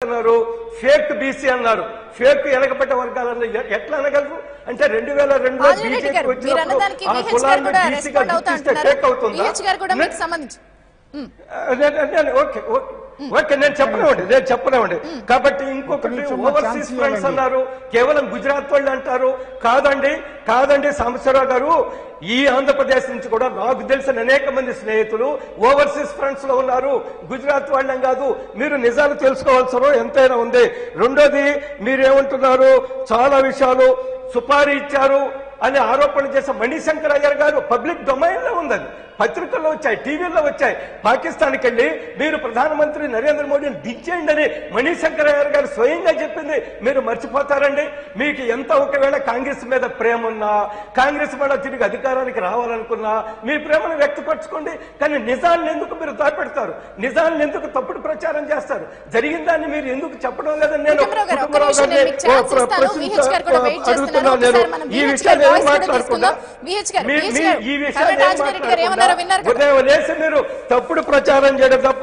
అన్నారు fake BC అన్నారు fake వెనకబడ్డ వర్గాలను ఎ- ఎట్లా అనగలరు అంటే రెండు వేల రెండులో ఆంజనేయ రెడ్డి బీజేపీ గారు మీరు అన్నదానికి వచ్చినప్పుడు ఆ విహెచ్ గారు కులాన్ని కూడా బీసీగా రెస్పాండ్ అవుతా గుర్తిస్తే అంటున్నారు ఫేక్ అవుతుందా విహెచ్ గారు కూడా మీకు సంబంధించి ఉమ్. అదే, అదే, అదే, ఓకే ఓకే. ఓకే నేను చెప్పనివ్వండి నేను చెప్పనివ్వండి కాబట్టి ఇంకొకటి నిమిషం మా ఓవర్సీస్ ఛాన్స్ ఫ్రెండ్స్ ఇవ్వండి. అన్నారు కేవలం గుజరాత్ వాళ్ళు అంటారు కాదండి కాదండి సాంబశివరావు గారు ఈ ఆంధ్రప్రదేశ్ నుంచి కూడా నాకు తెలిసిన అనేక మంది స్నేహితులు ఓవర్సీస్ ఫ్రెండ్స్ లో ఉన్నారు గుజరాత్ వాళ్ళం కాదు మీరు నిజాలు తెలుసుకోవాల్సిన ఎంతైనా ఉంది రెండోది మీరేమంటున్నారు చాలా విషయాలు సుపారీ ఇచ్చారు అని ఆరోపణలు చేసే మణిశంకర్ అయ్యర్ గారు పబ్లిక్ డొమైన్ లో ఉందని పత్రికల్లో వచ్చాయి టీవీల్లో వచ్చాయి పాకిస్తాన్కి వెళ్ళి మీరు ప్రధానమంత్రి నరేంద్ర మోడీని దించేయండి అని మణిశంకర్ అయ్యర్ గారు స్వయంగా చెప్పింది మీరు మర్చిపోతారండి మీకు ఎంత ఒకవేళ కాంగ్రెస్ మీద ప్రేమ ఉన్నా కాంగ్రెస్ వల్ల తిరిగి అధికారానికి రావాలనుకున్నా మీ ప్రేమను వ్యక్తపరచుకోండి కానీ నిజాన్ని ఎందుకు మీరు దాపెడతారు నిజాన్ని ఎందుకు తప్పుడు ప్రచారం చేస్తారు జరిగిన దాన్ని మీరు ఎందుకు చెప్పడం లేదని నేను కుటుంబరావు గారు, ఒక్క కుటుంబరావు నిమిషం నేను మీకు ఛాన్స్ గారిని ఇస్తాను. ప్రశ్నించ- విహెచ్ గారు కూడా వెయిట్ చేస్తున్నారు. అడుగుతున్నాను నేను. ఒకసారి మనం ఈ విహెచ్ విషయాన్ని గారి ఏం వాయిస్ కూడా మాట్లాడకుండా తీసుకుందాం. విహెచ్ గారు, మీ- విహెచ్ మీ- గారు, ఈ విషయాన్ని కమిటీ ఏం ఆంజనేయ గారు ఏమన్నారో మాట్లాడకుండా విన్నారు కదా? ఉదయం లేచి మీరు తప్పుడు ప్రచారం చేయడం తప్ప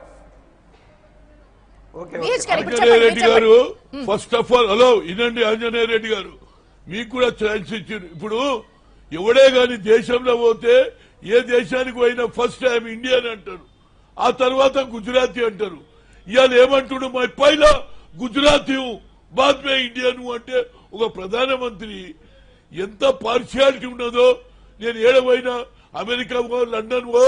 ఓకే, ఓకే. విహెచ్ గారు ఇప్పుడు ఆంజనేయ చెప్పండి, రెడ్డి మీరు గారు చెప్పండి. ఫస్ట్ ఆఫ్ ఆల్ హలో వినండి ఆంజనేయ రెడ్డి గారు మీకు కూడా ఛాన్స్ ఇచ్చారు ఇప్పుడు ఎవడే గాని దేశంలో పోతే ఏ దేశానికి పోయినా ఫస్ట్ టైం ఇండియన్ అంటారు ఆ తర్వాత గుజరాతీ అంటారు ఇవాళ ఏమంటుడు మా పైలా గుజరాతీ బాద్ మే ఇండియన్ అంటే ఒక ప్రధానమంత్రి ఎంత పార్షియాలిటీ ఉన్నదో నేను ఏడవైనా అమెరికా పో లండన్ పో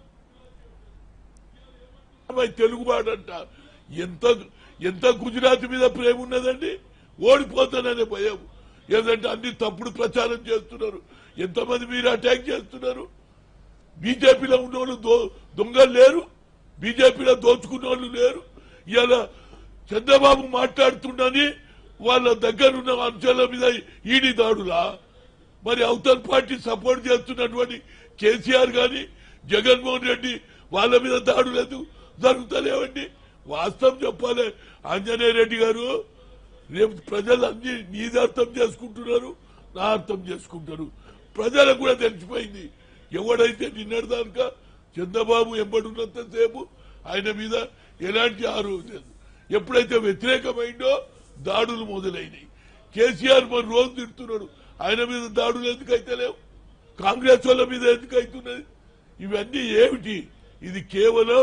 అమ్మాయి తెలుగువాడంట ఎంత ఎంత గుజరాత్ మీద ప్రేమ ఉన్నదండి ఓడిపోతాననే భయం ఏదంటే అన్ని తప్పుడు ప్రచారం చేస్తున్నారు ఎంతమంది మీరు అటాక్ చేస్తున్నారు బీజేపీలో ఉన్నోళ్ళు దో- దొంగలు లేరు బీజేపీలో దోచుకున్న వాళ్ళు లేరు ఇవాళ చంద్రబాబు మాట్లాడుతుండని వాళ్ళ దగ్గర ఉన్న అంశాల మీద ఈడీ దాడులా మరి అవతల పార్టీ సపోర్ట్ చేస్తున్నటువంటి కేసీఆర్ గాని జగన్మోహన్ రెడ్డి వాళ్ళ మీద దాడులేదు జరుగుతలేవండి వాస్తవం చెప్పాలి ఆంజనేయ రెడ్డి గారు రేపు ప్రజలు అన్ని నీది అర్థం చేసుకుంటున్నారు నా అర్థం చేసుకుంటారు ప్రజలకు కూడా తెలిసిపోయింది ఎవడైతే నిన్నటిదానిక చంద్రబాబు ఎంబడున్నంత సేపు ఆయన మీద ఎలాంటి ఆరోపణ లేదు ఎప్పుడైతే వ్యతిరేకమైందో దాడులు మొదలైనవి కేసీఆర్ మరి రోజు తిడుతున్నాడు ఆయన మీద దాడులు ఎందుకు అయితే లేవు కాంగ్రెస్ వాళ్ళ మీద ఎందుకు అవుతున్నది ఇవన్నీ ఏమిటి ఇది కేవలం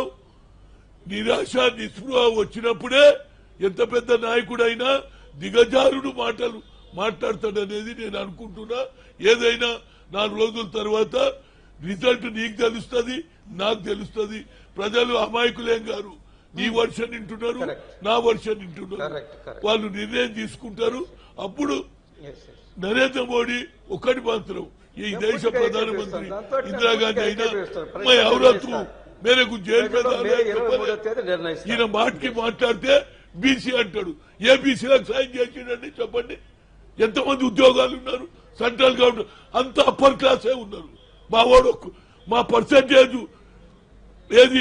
నిరాశ నిస్పృహ వచ్చినప్పుడే ఎంత పెద్ద నాయకుడైనా దిగజారుడు మాటలు మాట్లాడతాడనేది నేను అనుకుంటున్నా ఏదైనా నాలుగు రోజుల తర్వాత రిజల్ట్ నీకు తెలుస్తుంది నాకు తెలుస్తుంది ప్రజలు అమాయకులేం గారు నీ వర్షన్ వింటున్నారు Correct. నా వర్షన్ వింటున్నారు Correct, correct. వాళ్ళు నిర్ణయం తీసుకుంటారు అప్పుడు Yes, yes. నరేంద్ర మోడీ ఒక్కటి మాత్రం ఈ నేను దేశ పూర్తిగా ప్రధానమంత్రి ఏకీభవిస్తాను. దాంతో ఇందిరాగాంధీ పూర్తిగా అయినా ఏకీభవిస్తాను. మై ప్రజలు ఔరత్తు నిర్ణయిస్తారు. మేరకు జైలు ప్రజలు మే ఇరవై చెప్పలే మూడో తేదీ నిర్ణయిస్తారు. ఈయన మాటకి మాట్లాడితే బీసీ అంటాడు ఏ బీసీలకు సాయం చేసిండండి చెప్పండి ఎంతమంది ఉద్యోగాలు ఉన్నారు సెంట్రల్ గవర్నమెంట్ అంత అప్పర్ క్లాసే ఉన్నారు మా వాడు ఒక్క- మా పర్సంటేజ్ ఏది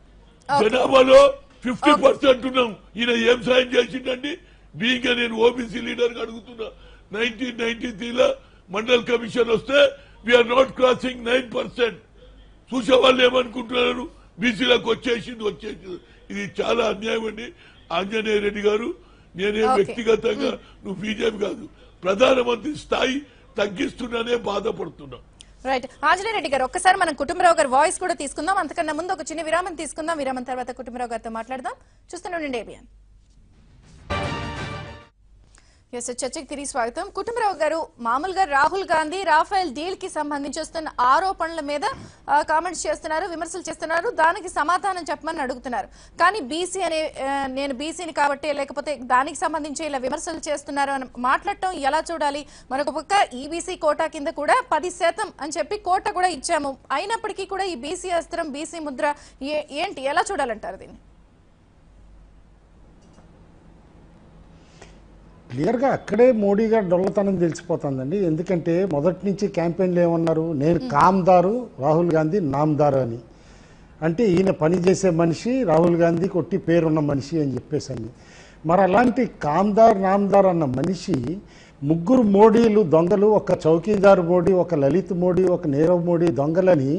జనాభాలో ఫిఫ్టీ పర్సెంట్ ఉన్నాం ఈయన ఏం సాయం చేసిండండి బీయింగ్ నేను ఓబీసీ లీడర్ గా అడుగుతున్నా నైన్టీన్ నైన్టీ త్రీలో మండల్ కమిషన్ వస్తే we're not crossing nine percent చూసే వాళ్ళు ఏమనుకుంటున్నారు బీసీలకు వచ్చేసింది వచ్చేసింది ఇది చాలా అన్యాయం అండి ఆంజనేయ రెడ్డి గారు నేనే Okay. వ్యక్తిగతంగా నువ్వు బీజేపీ కాదు ప్రధానమంత్రి స్థాయి తగ్గిస్తున్నానే బాధపడుతున్నా రైట్ ఆంజనేయ రెడ్డి గారు ఒక్కసారి మనం కుటుంబరావు గారి వాయిస్ కూడా తీసుకుందాం అంతకన్నా ముందు ఒక చిన్న విరామం తీసుకుందాం విరామం తర్వాత కుటుంబరావు గారితో మాట్లాడదాం చూస్తూనే ఏబిఎన్ ఎస్ చర్చకి తిరిగి స్వాగతం కుటుంబరావు గారు మామూలుగా రాహుల్ గాంధీ రాఫెల్ డీల్ కి సంబంధించి వస్తున్న ఆరోపణల మీద ఆ, కామెంట్స్ చేస్తున్నారు విమర్శలు చేస్తున్నారు దానికి సమాధానం చెప్పమని అడుగుతున్నారు కానీ బీసీ అనే ఆ, నేను బీసీని కాబట్టి లేకపోతే దానికి సంబంధించి ఇలా విమర్శలు చేస్తున్నారు అని మాట్లాడటం ఎలా చూడాలి మరొక పక్క ఈబీసీ కోటా కింద కూడా పది శాతం అని చెప్పి కోట కూడా ఇచ్చాము అయినప్పటికీ కూడా ఈ బీసీ అస్త్రం బీసీ ముద్ర ఏ- ఏంటి ఎలా చూడాలంటారు దీన్ని క్లియర్గా అక్కడే మోడీ గారు డొల్లతనం తెలిసిపోతుందండి ఎందుకంటే మొదటి నుంచి క్యాంపెయిన్లు ఏమన్నారు నేను కామ్దారు రాహుల్ గాంధీ నామ్దారు అని అంటే ఈయన పనిచేసే మనిషి రాహుల్ గాంధీ కొట్టి పేరున్న మనిషి అని చెప్పేసి అని మరి అలాంటి కామ్దార్ నామ్దార్ అన్న మనిషి ముగ్గురు మోడీలు దొంగలు ఒక చౌకీదార్ మోడీ ఒక లలిత్ మోడీ ఒక నీరవ్ మోడీ దొంగలని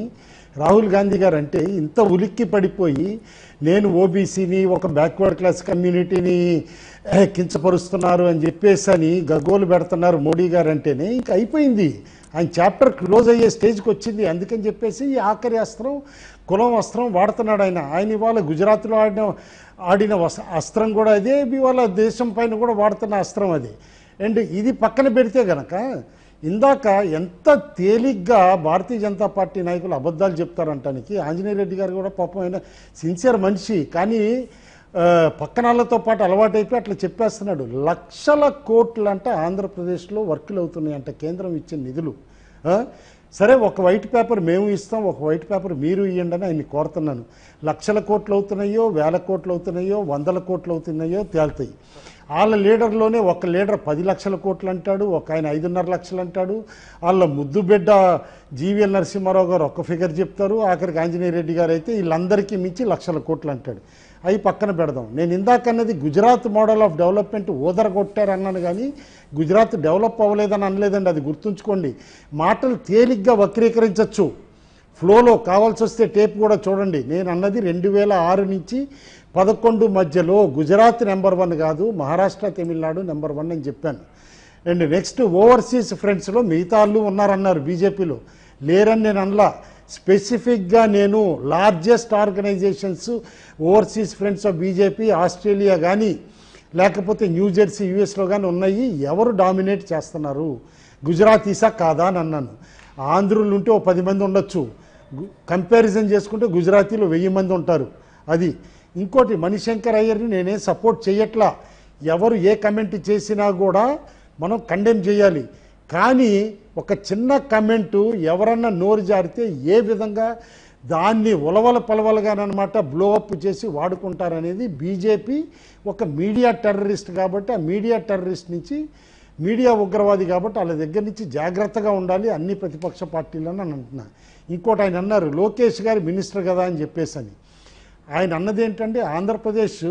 రాహుల్ గాంధీ గారు అంటే ఇంత ఉలిక్కి పడిపోయి నేను ఓబీసీని ఒక బ్యాక్వర్డ్ క్లాస్ కమ్యూనిటీని eh, కించపరుస్తున్నారు అని చెప్పేసి అని గగ్గోలు పెడుతున్నారు మోడీ గారు అంటేనే ఇంకా అయిపోయింది ఆయన చాప్టర్ క్లోజ్ అయ్యే స్టేజ్కి వచ్చింది అందుకని చెప్పేసి ఈ ఆఖరి అస్త్రం కులం అస్త్రం వాడుతున్నాడు ఆయన ఆయన ఇవాళ గుజరాత్లో ఆడిన ఆడిన వస్- అస్త్రం కూడా అదే ఇవాళ దేశం పైన కూడా వాడుతున్న అస్త్రం అది అండ్ ఇది పక్కన పెడితే గనక ఇందాక ఎంత తేలిగ్గా భారతీయ జనతా పార్టీ నాయకులు అబద్ధాలు చెప్తారంటానికి ఆంజనేయ రెడ్డి గారు కూడా పాపం ఆయన సిన్సియర్ మనిషి కానీ ఆ, పక్కన వాళ్ళతో పాటు అలవాటైపోయి అట్లా చెప్పేస్తున్నాడు లక్షల కోట్లంట ఆంధ్రప్రదేశ్లో వర్కులు అవుతున్నాయంట కేంద్రం ఇచ్చిన నిధులు ఆ? సరే ఒక వైట్ పేపర్ మేము ఇస్తాం ఒక వైట్ పేపర్ మీరు ఇవ్వండి అని ఆయన్ని కోరుతున్నాను లక్షల కోట్లు అవుతున్నాయో వేల కోట్లు అవుతున్నాయో వందల కోట్లు అవుతున్నాయో తేలుతాయి వాళ్ళ లీడర్లోనే ఒక లీడర్ పది లక్షల కోట్లు అంటాడు ఒక ఆయన ఐదున్నర లక్షలు అంటాడు వాళ్ళ ముద్దు బిడ్డ జీవీఎల్ నరసింహారావు గారు ఒక ఫిగర్ చెప్తారు ఆఖరికి ఆంజనేయ రెడ్డి గారు అయితే వీళ్ళందరికీ మించి లక్షల కోట్లు అంటాడు అవి పక్కన పెడదాం నేను ఇందాక అన్నది గుజరాత్ మోడల్ ఆఫ్ డెవలప్మెంట్ ఊదర కొట్టారు అన్నాను కానీ గుజరాత్ డెవలప్ అవ్వలేదని అనలేదండి అది గుర్తుంచుకోండి మాటలు తేలిగ్గా వక్రీకరించవచ్చు ఫ్లోలో కావాల్సి వస్తే టేప్ కూడా చూడండి నేను అన్నది రెండు వేల ఆరు నుంచి పదకొండు మధ్యలో గుజరాత్ నెంబర్ వన్ కాదు మహారాష్ట్ర తమిళనాడు నెంబర్ వన్ అని చెప్పాను అండ్ నెక్స్ట్ ఓవర్సీస్ ఫ్రెండ్స్లో మిగతా వాళ్ళు ఉన్నారన్నారు బీజేపీలో లేరని నేను అనలా స్పెసిఫిక్గా నేను largest organisations overseas friends of BJP Australia కానీ లేకపోతే న్యూ జెర్సీ యూఎస్లో కానీ ఉన్నాయి ఎవరు డామినేట్ చేస్తున్నారు గుజరాతీసా కాదా అని అన్నాను ఆంధ్రులు ఉంటే ఓ పది మంది ఉండొచ్చు కంపారిజన్ చేసుకుంటే గుజరాతీలో వెయ్యి మంది ఉంటారు అది ఇంకోటి మణిశంకర్ అయ్యర్ని నేనేం సపోర్ట్ చేయట్లా ఎవరు ఏ కమెంట్ చేసినా కూడా మనం కండెమ్ చేయాలి కానీ ఒక చిన్న కమెంటు ఎవరన్నా నోరు జారితే ఏ విధంగా దాన్ని ఉలవల పలవలుగానమాట బ్లో అప్ చేసి వాడుకుంటారనేది బీజేపీ ఒక మీడియా టెర్రరిస్ట్ కాబట్టి ఆ మీడియా టెర్రరిస్ట్ నుంచి మీడియా ఉగ్రవాది కాబట్టి వాళ్ళ దగ్గర నుంచి జాగ్రత్తగా ఉండాలి అన్ని ప్రతిపక్ష పార్టీలను అని అంటున్నా ఇంకోటి ఆయన అన్నారు లోకేష్ గారి మినిస్టర్ కదా అని చెప్పేసి అని ఆయన అన్నది ఏంటంటే ఆంధ్రప్రదేశ్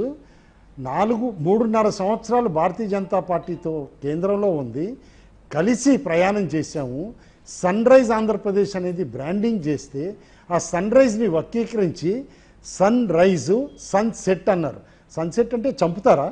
నాలుగు మూడున్నర సంవత్సరాలు భారతీయ జనతా పార్టీతో కేంద్రంలో ఉంది కలిసి ప్రయాణం చేశాము సన్ రైజ్ ఆంధ్రప్రదేశ్ అనేది బ్రాండింగ్ చేస్తే ఆ సన్ రైజ్ని వక్రీకరించి సన్ రైజు సన్ సెట్ అన్నారు సన్ సెట్ అంటే చంపుతారా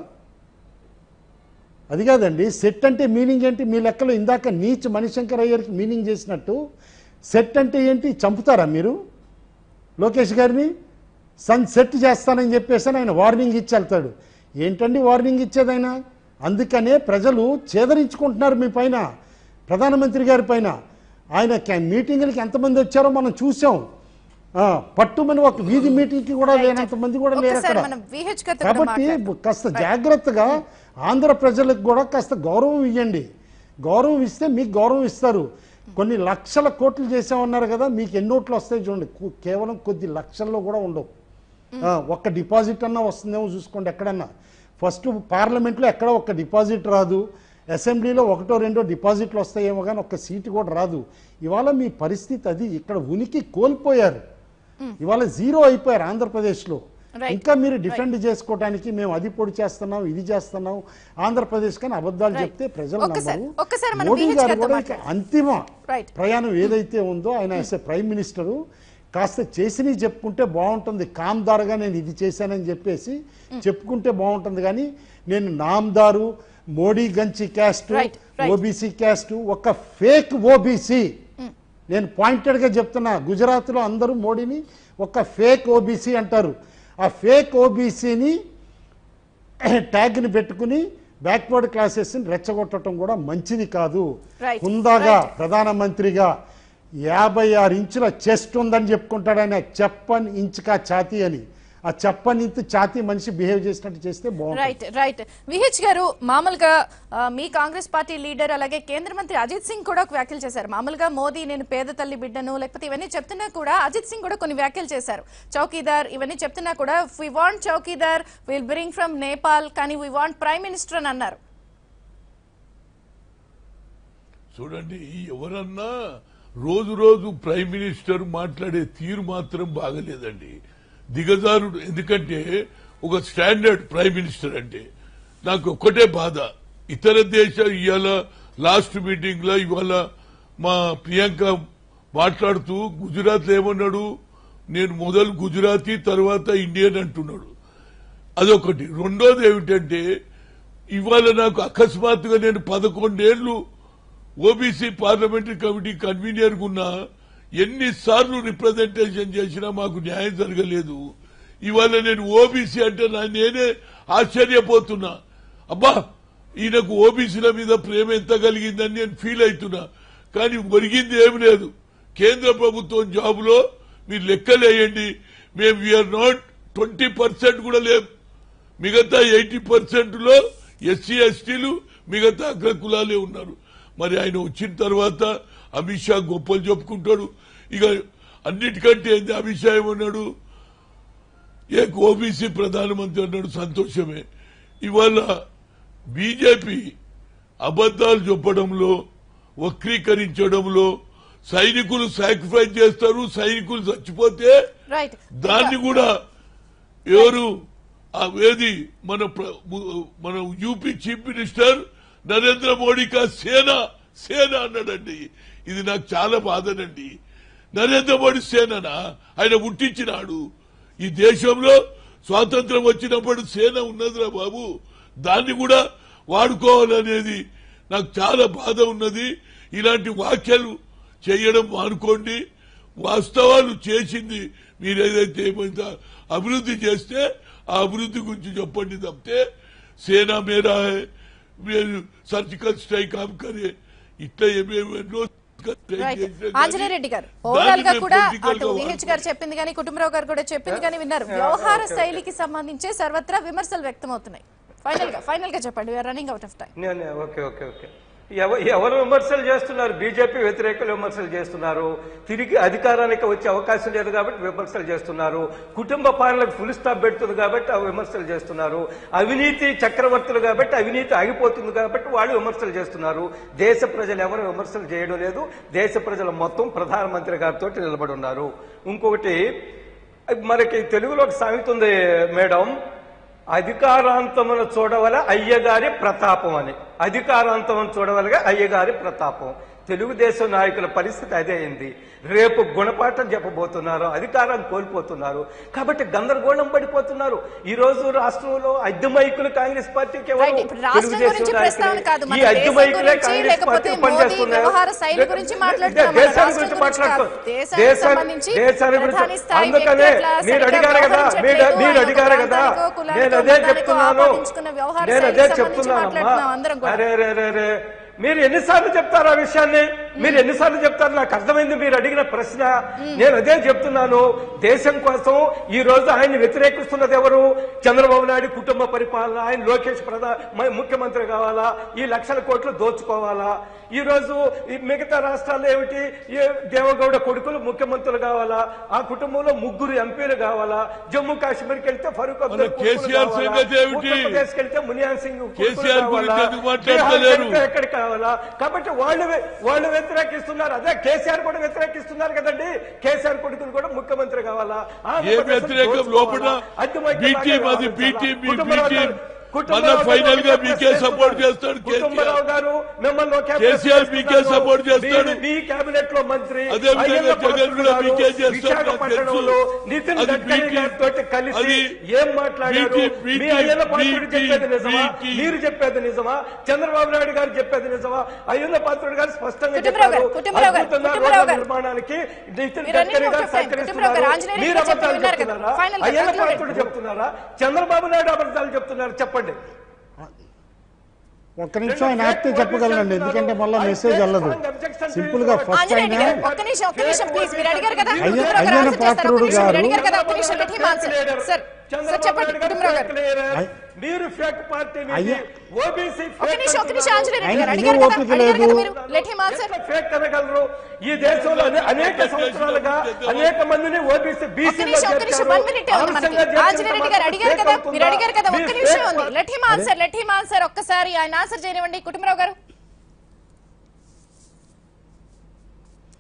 అది కాదండి సెట్ అంటే మీనింగ్ ఏంటి మీ లెక్కలో ఇందాక నీచ్ మణిశంకర్ అయ్యర్కి మీనింగ్ చేసినట్టు సెట్ అంటే ఏంటి చంపుతారా మీరు లోకేష్ గారిని సన్ సెట్ చేస్తానని చెప్పేసి ఆయన వార్నింగ్ ఇచ్చి వెళ్తాడు ఏంటండి వార్నింగ్ ఇచ్చేది ఆయన అందుకనే ప్రజలు చేదరించుకుంటున్నారు మీ పైన ప్రధానమంత్రి గారి పైన ఆయన క్యా- మీటింగులకి ఎంతమంది వచ్చారో మనం చూసాం ఆ, పట్టుమని ఒక వీధి మీటింగ్కి కూడా లేనంత మంది కూడా లేరు ఒక్కసారి అక్కడ మనం విహెచ్ గారితో కూడా కాబట్టి మాట్లాడదాం. కాస్త జాగ్రత్తగా ఆంధ్ర ప్రజలకు కూడా కాస్త గౌరవం ఇవ్వండి గౌరవం ఇస్తే మీకు గౌరవం ఇస్తారు కొన్ని లక్షల కోట్లు చేసామన్నారు కదా మీకు ఎన్ని ఓట్లు వస్తాయి చూడండి కు- కేవలం కొద్ది లక్షల్లో కూడా ఉండవు ఆ, ఒక్క డిపాజిట్ అన్నా వస్తుందేమో చూసుకోండి ఎక్కడన్నా ఫస్ట్ పార్లమెంట్లో ఎక్కడ ఒక్క డిపాజిట్ రాదు అసెంబ్లీలో ఒకటో రెండో డిపాజిట్లు వస్తాయేమో కానీ ఒక్క సీటు కూడా రాదు ఇవాళ మీ పరిస్థితి అది ఇక్కడ ఉనికి కోల్పోయారు ఇవాళ జీరో అయిపోయారు ఆంధ్రప్రదేశ్లో Right. ఇంకా మీరు డిఫెండ్ చేసుకోవడానికి మేము అది పొడి చేస్తున్నాం ఇది చేస్తున్నాం ఆంధ్రప్రదేశ్ కానీ అబద్ధాలు Right. చెప్తే ప్రజలు ఒక్కసారి- నమ్మరు ఒక్కసారి మనం మోడీ VH గారు గారితో కూడా ఇక మాట్లాడదాం. అంతిమ Right. ప్రయాణం ఏదైతే ఉందో ఆయన యాజ్ ఎ ప్రైమ్ మినిస్టరు కాస్త చేసినవి చెప్పుకుంటే బాగుంటుంది కామ్దారుగా నేను ఇది చేశానని చెప్పేసి చెప్పుకుంటే బాగుంటుంది కానీ నేను నామ్దారు Modi Ganchi caste Right, right. OBC caste ఒక ఫేక్ ఓబీసీ నేను పాయింటెడ్గా చెప్తున్నా గుజరాత్లో అందరూ మోడీని ఒక ఫేక్ ఓబీసీ అంటారు ఆ ఫేక్ ఓబీసీని ట్యాగ్ని పెట్టుకుని బ్యాక్వర్డ్ క్లాసెస్ని రెచ్చగొట్టడం కూడా మంచిది కాదు Right, హుందాగా right. ప్రధానమంత్రిగా యాభై ఆరు ఇంచుల చెస్ట్ ఉందని చెప్పుకుంటాడు ఆయన చెప్పన్ ఇంచ్ కా ఛాతీ అని ఆ చెప్పన్ ఇంచు ఛాతీ మనిషి బిహేవ్ చేసినట్టు చేస్తే బాగుంటుంది రైట్ రైట్ విహెచ్ గారు మామూలుగా ఆ, మీ కాంగ్రెస్ పార్టీ లీడర్ అలాగే కేంద్ర మంత్రి అజిత్ సింగ్ కూడా ఒక వ్యాఖ్యలు చేశారు మామూలుగా మోదీ నేను పేద తల్లి బిడ్డను లేకపోతే ఇవన్నీ చెప్తున్నా కూడా అజిత్ సింగ్ కూడా కొన్ని వ్యాఖ్యలు చేశారు చౌకీదార్ ఇవన్నీ చెప్తున్నా కూడా we want chowkidar will bring from Nepal కానీ వి వాంట్ ప్రైమ్ మినిస్టర్ అని అన్నారు చూడండి ఎవరన్నా రోజు రోజు ప్రైమ్ మినిస్టర్ మాట్లాడే తీరు మాత్రం బాగలేదండి దిగజారుడు ఎందుకంటే ఒక స్టాండర్డ్ ప్రైమ్ మినిస్టర్ అంటే నాకు ఒక్కటే బాధ ఇతర దేశాలు ఇవాళ లాస్ట్ మీటింగ్ లో ఇవాళ మా ప్రియాంక మాట్లాడుతూ గుజరాత్ ఏమన్నాడు నేను మొదలు గుజరాతీ తర్వాత ఇండియన్ అంటున్నాడు అదొకటి రెండోది ఏమిటంటే ఇవాళ నాకు అకస్మాత్తుగా నేను పదకొండేళ్లు ఓబీసీ పార్లమెంటరీ కమిటీ కన్వీనర్ ఉన్నా ఎన్నిసార్లు రిప్రజెంటేషన్ చేసినా మాకు న్యాయం జరగలేదు ఇవాళ నేను ఓబీసీ అంటే నా నేనే ఆశ్చర్యపోతున్నా అబ్బా ఈయనకు ఓబీసీల మీద ప్రేమ ఎంత కలిగిందని నేను ఫీల్ అవుతున్నా కానీ ఒరిగింది ఏమి లేదు కేంద్ర ప్రభుత్వం జాబులో మీరు లెక్కలేయండి మేము వీఆర్ నాట్ ట్వంటీ పర్సెంట్ కూడా లేం మిగతా ఎయిటీ పర్సెంట్ లో ఎస్సీ ఎస్టీలు మిగతా అగ్రకులాలే ఉన్నారు మరి ఆయన వచ్చిన తర్వాత అమిత్ షా గొప్పలు చెప్పుకుంటాడు ఇక అన్నిటికంటే ఏంది అమిత్ షా ఏమన్నాడు ఏ ఓబీసీ ప్రధానమంత్రి అన్నాడు సంతోషమే ఇవాళ బీజేపీ అబద్దాలు చెప్పడంలో వక్రీకరించడంలో సైనికులు సాక్రిఫైస్ చేస్తారు సైనికులు చచ్చిపోతే రైట్ దాన్ని కూడా ఎవరు ఆ వేది మన ప్ర- ము- మన UP chief minister Narendra Modi కా సేన సేన అన్నాడండి ఇది నాకు చాలా బాధనండి నరేంద్ర మోడీ సేననా ఆయన పుట్టించినాడు ఈ దేశంలో స్వాతంత్రం వచ్చినప్పుడు సేన ఉన్నదిరా బాబు దాన్ని కూడా వాడుకోవాలనేది నాకు చాలా బాధ ఉన్నది ఇలాంటి వ్యాఖ్యలు చేయడం మానుకోండి వాస్తవాలు చేసింది మీరు ఏదైతే ఏమైందో అభివృద్ధి చేస్తే ఆ అభివృద్ధి గురించి చెప్పండి తప్పితే సేనా మేరా హై మీరు సర్జికల్ స్ట్రైక్ ఆమె కరే ఇట్లా ఏమేమి ఎన్నో strike రైట్ చేసినా కానీ ఆంజనేయ రెడ్డి గారు ఓవరాల్ గా దాన్ని కూడా political అటు గా విహెచ్ గారు చెప్పింది కానీ కుటుంబరావు గారు కూడా చెప్పింది కానీ విన్నారు వ్యవహార శైలికి సంబంధించే సర్వత్రా విమర్శలు వ్యక్తమవుతున్నాయి ఫైనల్ గా ఫైనల్ గా చెప్పండి రన్నింగ్ అవుట్ ఆఫ్ టైం నేను ఓకే ఓకే ఓకే ఎవ- ఎవరు విమర్శలు చేస్తున్నారు బీజేపీ వ్యతిరేకులు విమర్శలు చేస్తున్నారు తిరిగి అధికారానికి వచ్చే అవకాశం లేదు కాబట్టి విమర్శలు చేస్తున్నారు కుటుంబ పాలనకు ఫుల్ స్టాప్ పెడుతుంది కాబట్టి ఆ విమర్శలు చేస్తున్నారు అవినీతి చక్రవర్తులు కాబట్టి అవినీతి ఆగిపోతుంది కాబట్టి వాళ్ళు విమర్శలు చేస్తున్నారు దేశ ప్రజలు ఎవరు విమర్శలు చేయడం లేదు దేశ ప్రజలు మొత్తం ప్రధానమంత్రి గారితో నిలబడి ఉన్నారు ఇంకొకటి మనకి తెలుగులో ఒక సామెత ఉంది మేడం అధికారాంతమును చూడవల అయ్యగారి ప్రతాపం అని అధికారాంతమును చూడవలగా అయ్యగారి ప్రతాపం తెలుగుదేశం నాయకుల పరిస్థితి అదే అయింది రేపు గుణపాఠం చెప్పబోతున్నారు అధికారాన్ని కోల్పోతున్నారు కాబట్టి గందరగోళం పడిపోతున్నారు ఈ రోజు రాష్ట్రంలో అద్దె మైకులు కాంగ్రెస్ పార్టీకి ఎవరు? రైట్ ఇప్పుడు రాష్ట్రం తెలుగుదేశం గురించి నాయకులే. ప్రస్తావన కాదు మన ఈ అద్దె దేశం మైకులే గురించి కాంగ్రెస్ లేకపోతే పార్టీకి మోదీ పనిచేస్తున్నాయి. వ్యవహార శైలి గురించి మాట్లాడుతున్నాం మన దేశాన్ని రాష్ట్రం గురించి గురించి కాదు. మాట్లాడుతున్నాం దేశానికి దేశాన్ని సంబంధించి దేశాన్ని ప్రధాని గురించి స్థాయి అందుకనే వ్యక్తి ఎట్లా మీరు సరిగ్గా అడిగారు కదా మీరు వ్యవహరించట్లేదు, మీరు ఆయన అడిగారు ఒక కదా ప్రాంతానికో, కులానికో, నేను అదే మతానికో చెప్తున్నాను ఆపాదించుకున్న వ్యవహార నేను శైలికి అదే సంబంధించి మాట్లాడుతున్నాం అందరం చెప్తున్నానమ్మా కూడా. అరే రే రే రే మీరు ఎన్నిసార్లు చెప్తారు ఆ విషయాన్ని మీరు ఎన్నిసార్లు చెప్తారు నాకు అర్థమైంది మీరు అడిగిన ప్రశ్న నేను అదే చెప్తున్నాను దేశం కోసం ఈ రోజు ఆయన్ని వ్యతిరేకిస్తున్నది ఎవరు చంద్రబాబు నాయుడు కుటుంబ పరిపాలన ఆయన లోకేష్ ప్రధా మ- ముఖ్యమంత్రి కావాలా ఈ లక్షల కోట్లు దోచుకోవాలా ఈ రోజు ఈ మిగతా రాష్ట్రాల్లో ఏమిటి ఈ దేవగౌడ కొడుకులు ముఖ్యమంత్రులు కావాలా ఆ కుటుంబంలో ముగ్గురు ఎంపీలు కావాలా జమ్మూ కాశ్మీర్కి వెళ్తే ఫరూక్ అబ్దుల్ మన కేసీఆర్ కావాలా? సంగతి ఏమిటి? ఉత్తరప్రదేశ్కి వెళ్తే మునియాన్ సింగ్ కొడుకులు కేసీఆర్ గురించి కావాలా? ఎందుకు మాట్లాడతలేరు? బీహార్కి వెళ్తే ఎక్కడ కావాలా కాబట్టి వాళ్ళు వ్య- వాళ్ళు వ్యతిరేకిస్తున్నారు అదే కేసీఆర్ కూడా వ్యతిరేకిస్తున్నారు కదండి కేసీఆర్ కొడుకులు కూడా ముఖ్యమంత్రి కావాలా ఏ ఆంధ్రప్రదేశ్ వ్యతిరేకం దోచుకోవాలా? లోపల అద్దె మైకి బీటీ లాగా మాది కావాలా? బీటీ మీ కుటుంబరావు బీటీ గారు- మళ్ళా కుటుంబరావు ఫైనల్ గా గారు మీకే సపోర్ట్ చేస్తాడు కుటుంబరావు కేసీఆర్ గారు మిమ్మల్ని ఒకే కేసీఆర్ ప్రశ్న మీకే చేస్తున్నారు. సపోర్ట్ చేస్తాడు. మీ- మీ కేబినెట్ లో మంత్రి అదే విధంగా అయ్యన్న జగన్ పాత్రుడు కూడా గారు మీకే చేస్తాడు, నాకు విశాఖపట్నంలో తెలుసు. నితిన్ అది గడ్కరీ బీటీ- గారితో కలిసి అది ఏం మాట్లాడారు బీటీ- బీటీ- మీ అయ్యన్న పాత్రుడు బీటీ- చెప్పేది నిజమా బీటీ. మీరు చెప్పేది నిజమా చంద్రబాబు నాయుడు గారు చెప్పేది నిజమా అయ్యన్న పాత్రుడు గారు స్పష్టంగా కుటుంబరావు గారు, చెప్పారు కుటుంబరావు గారు, అద్భుతంగా కుటుంబరావు రోడ్ల గారు. నిర్మాణానికి నితిన్ మీరు అన్ని గడ్కరీ గారు ఒక ఫ్రెండ్, కుటుంబరావు గారు, సహకరిస్తున్నారు ఆంజనేయులు మీరు గారు చెప్పి అబద్ధాలు విన్నారు కదా. చెప్తున్నారా Final గా అయ్యన్న conclude పాత్రుడు చెప్తున్నారా చంద్రబాబు నాయుడు అబద్ధాలు చెప్తున్నారు చెప్పండి ఒక్క నిమిషం ఆయన ఆపితే చెప్పగలనండి ఎందుకంటే మళ్ళీ మెసేజ్ వెళ్ళదు సింపుల్ గా ఫస్ట్ ఆంజనేయులు ఆయన గారు ఒక్క నిమిషం ఒక్క నిమిషం ప్లీజ్ మీరు అడిగారు కదా అయ్య- కుటుంబరావు గారు అయ్యన్న answer చేస్తారు. ఒక్క పాత్రుడు నిమిషం. మీరు గారు- అడిగారు కదా ఒక్క నిమిషం let him answer. Sir sir చెప్పండి కుటుంబరావు గారు అయ్- మీరు ఫేక్ పార్టీ అయ్య- ఓబీసీ ఒక్క నిమిషం ఒక్క నిమిషం ఆంజనేయులు గారు ఆయన అడిగారు ఇదే కదా ఓపిక అడిగారు కదా లేదు. మీరు లెట్ హిమ్ ఆన్సర్ ఫేక్ అనగలరు ఈ దేశంలో అనే- అనేక సంవత్సరాలుగా అనేక మందిని ఓబీసీ ఒక్క బీసీ నిమిషం ఒక్క నిమిషం వన్ మినిట్ ఉంది మనకి ఆంజనేయ రెడ్డి గారు అడిగారు కదా మీరు అడిగారు కదా ఒక్క నిమిషం ఉంది let him answer let him answer ఒక్కసారి ఆయన ఆన్సర్ చేయనివ్వండి కుటుంబరావు గారు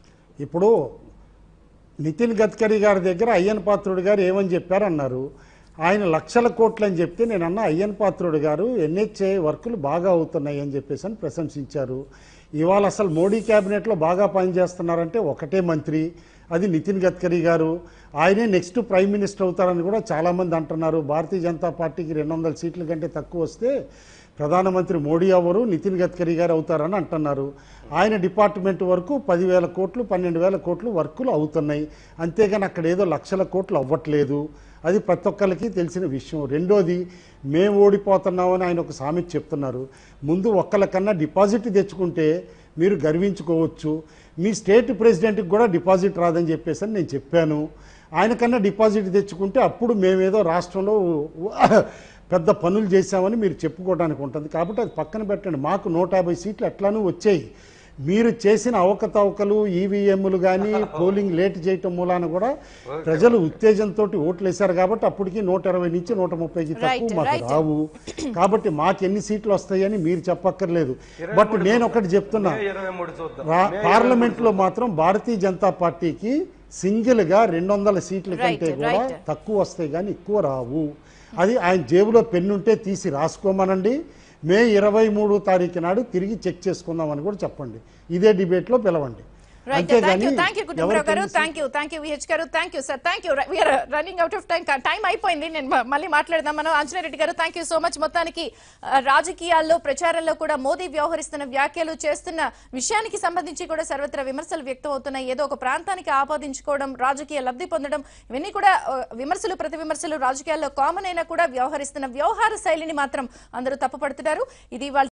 ఇప్పుడు నితిన్ గడ్కరీ గారి దగ్గర అయ్యన్ పాత్రుడు గారు ఏమని చెప్పారు అన్నారు ఆయన లక్షల కోట్లు అని చెప్తే నేను అన్న అయ్యన్ పాత్రుడు గారు ఎన్హెచ్ఏ వర్కులు బాగా అవుతున్నాయి అని చెప్పేసి అని ప్రశంసించారు ఇవాళ అసలు మోడీ క్యాబినెట్లో బాగా పనిచేస్తున్నారంటే ఒకటే మంత్రి అది నితిన్ గడ్కరీ గారు ఆయనే నెక్స్ట్ ప్రైమ్ మినిస్టర్ అవుతారని కూడా చాలామంది అంటున్నారు భారతీయ జనతా పార్టీకి రెండు వందల సీట్ల కంటే తక్కువ వస్తే ప్రధానమంత్రి మోడీ ఎవరు నితిన్ గడ్కరీ గారు అవుతారని అంటున్నారు ఆయన డిపార్ట్మెంట్ వరకు పదివేల కోట్లు పన్నెండు వేల కోట్లు వర్కులు అవుతున్నాయి అంతేగాని అక్కడ ఏదో లక్షల కోట్లు అవ్వట్లేదు అది ప్రతి ఒక్కరికి తెలిసిన విషయం రెండోది మేము ఓడిపోతున్నామని ఆయన ఒక సామెత చెప్తున్నారు ముందు ఒక్కళ్ళకన్నా డిపాజిట్ తెచ్చుకుంటే మీరు గర్వించుకోవచ్చు మీ స్టేట్ ప్రెసిడెంట్కి కూడా డిపాజిట్ రాదని చెప్పేసి అని నేను చెప్పాను ఆయనకన్నా డిపాజిట్ తెచ్చుకుంటే అప్పుడు మేమేదో రాష్ట్రంలో పెద్ద పనులు చేశామని మీరు చెప్పుకోవడానికి ఉంటుంది కాబట్టి అది పక్కన పెట్టండి మాకు నూట యాభై సీట్లు ఎట్లానూ వచ్చాయి మీరు చేసిన అవకతవకలు ఈవీఎంలు కానీ పోలింగ్ లేట్ చేయటం మూలాన కూడా ప్రజలు ఉత్తేజంతో ఓట్లు వేశారు కాబట్టి అప్పటికి నూట ఇరవై నుంచి నూట ముప్పైకి తక్కువ Right, మాకు right. రావు కాబట్టి మాకు ఎన్ని సీట్లు వస్తాయని మీరు చెప్పక్కర్లేదు బట్ నేను ఒకటి చెప్తున్నా మే ఇరవై మూడు చూద్దాం రా- మే పార్లమెంట్ లో మాత్రం భారతీయ జనతా పార్టీకి సింగిల్ గా రెండు వందల సీట్ల Right, కంటే కూడా right. తక్కువ వస్తాయి కానీ ఎక్కువ రావు అది ఆయన జేబులో పెన్నుంటే తీసి రాసుకోమనండి మే ఇరవై మూడు తారీఖు నాడు తిరిగి చెక్ చేసుకుందామని కూడా చెప్పండి ఇదే డిబేట్ లో పిలవండి రైట్ థ్యాంక్ అంతేగాని you thank you Kutumbarao garu ఎవరికైనా thank you thank you VH garu thank you sir thank you we're running out of time time అయిపోయింది నేను మ- మళ్ళీ మాట్లాడదాం మనం అంజనా రెడ్డి గారు థ్యాంక్ యూ సో మచ్ మొత్తానికి ఆ, రాజకీయాల్లో ప్రచారంలో కూడా మోదీ వ్యవహరిస్తున్న వ్యాఖ్యలు చేస్తున్న విషయానికి సంబంధించి కూడా సర్వత్రా విమర్శలు వ్యక్తం అవుతున్నాయి ఏదో ఒక ప్రాంతానికి ఆపాదించుకోవడం రాజకీయ లబ్ధి పొందడం ఇవన్నీ కూడా ఆ, విమర్శలు ప్రతి విమర్శలు రాజకీయాల్లో కామన్ అయినా కూడా వ్యవహరిస్తున్న వ్యవహార శైలిని మాత్రం అందరూ తప్పుపడుతున్నారు ఇది వాళ్ళ